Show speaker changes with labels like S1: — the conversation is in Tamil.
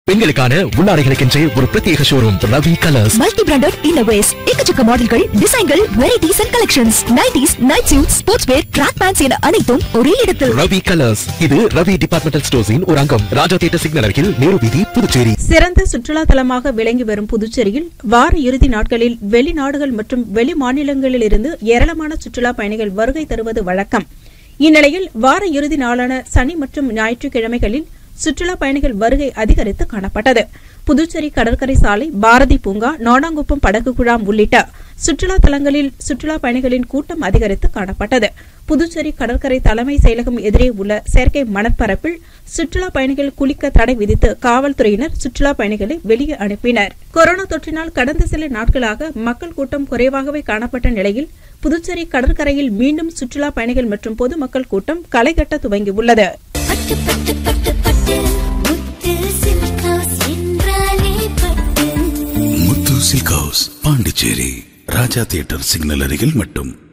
S1: பெண்களுக்கான உள்ளாடைகளுக்கென்றே ஒரு பிரத்யேக showroom Ravi colours
S2: multi branded இன்னோவேஸ் எக்கச்சக்க மாடல்கள் டிசைன்கள் varieties and collections nighties night suit sportswear track pants என அனைத்தும் ஒரே இடத்தில்
S1: ரவி கலர்ஸ் இது ரவி டிபார்ட்மெண்டல் ஸ்டோர்ஸின் ஒரு அங்கம் ராஜா தியேட்டர் சிக்னல் அருகில் நேரு வீதி புதுச்சேரி
S3: சிறந்த சுற்றுலா தலமாக விளங்கி வரும் புதுச்சேரியில் வார இறுதி நாட்களில் வெளிநாடுகள் மற்றும் வெளி மாநிலங்களில் இருந்து ஏராளமான சுற்றுலா பயணிகள் வருகை தருவது வழக்கம் இந்நிலையில் வார இறுதி நாளான சனி மற்றும் ஞாயிற்றுக்கிழமைகளில் சுற்றுலா பயணிகள் வருகை அதிகரித்து காணப்பட்டது புதுச்சேரி கடற்கரை சாலை பாரதி பூங்கா நாடாங்குப்பம் படகு குழாம் உள்ளிட்ட சுற்றுலா தலங்களில் சுற்றுலா பயணிகளின் கூட்டம் அதிகரித்து காணப்பட்டது புதுச்சேரி கடற்கரை தலைமை செயலகம் எதிரே உள்ள செயற்கை மணற்பரப்பில் சுற்றுலா பயணிகள் குளிக்க தடை விதித்து காவல்துறையினர் சுற்றுலா பயணிகளை வெளியே அனுப்பினர் கொரோனா தொற்றினால் கடந்த சில நாட்களாக மக்கள் கூட்டம் குறைவாகவே காணப்பட்ட நிலையில் புதுச்சேரி கடற்கரையில் மீண்டும் சுற்றுலா பயணிகள் மற்றும் பொதுமக்கள் கூட்டம் களைகட்ட துவங்கியுள்ளது
S4: பட்டு பட்டு பட்டு பட்டு முத்து சில்க் ஹவுஸ் என்றாலே பட்டு
S5: Muthu silk house Pondicherry Raja theatre signal அருகில் மட்டும்